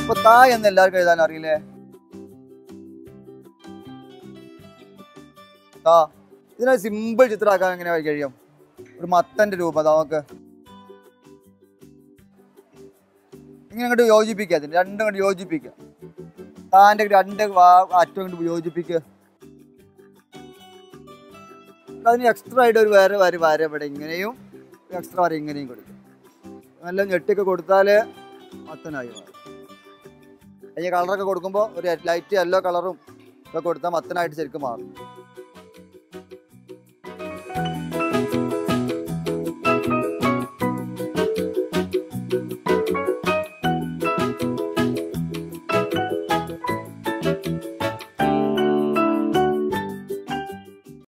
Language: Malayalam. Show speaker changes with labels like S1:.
S1: ഇപ്പൊ താ എന്ന് എല്ലാവർക്കും എഴുതാൻ അറിയില്ലേ താ ഇതിനൊരു സിമ്പിൾ ചിത്രമാക്കാൻ എങ്ങനെ കഴിയും ഒരു മത്തന്റെ രൂപം അതാ നമുക്ക് ഇങ്ങനെ അങ്ങോട്ട് യോജിപ്പിക്കുക അതിന് രണ്ടും അങ്ങോട്ട് യോജിപ്പിക്കുക താൻ്റെ രണ്ട് വാ- അറ്റം കൊണ്ട് യോജിപ്പിക്കുക അതിന് എക്സ്ട്രാ ആയിട്ട് ഒരു വേറെ വര വര ഇവിടെ ഇങ്ങനെയും എക്സ്ട്രാ വര ഇങ്ങനെയും കൊടുക്കും നല്ല ഞെട്ടിയൊക്കെ കൊടുത്താൽ മത്തനായി മാറും അതിന് കളറൊക്കെ കൊടുക്കുമ്പോൾ ഒരു ലൈറ്റ് യെല്ലോ കളറും ഒക്കെ കൊടുത്താൽ മത്തനായിട്ട് ശരിക്കും മാറും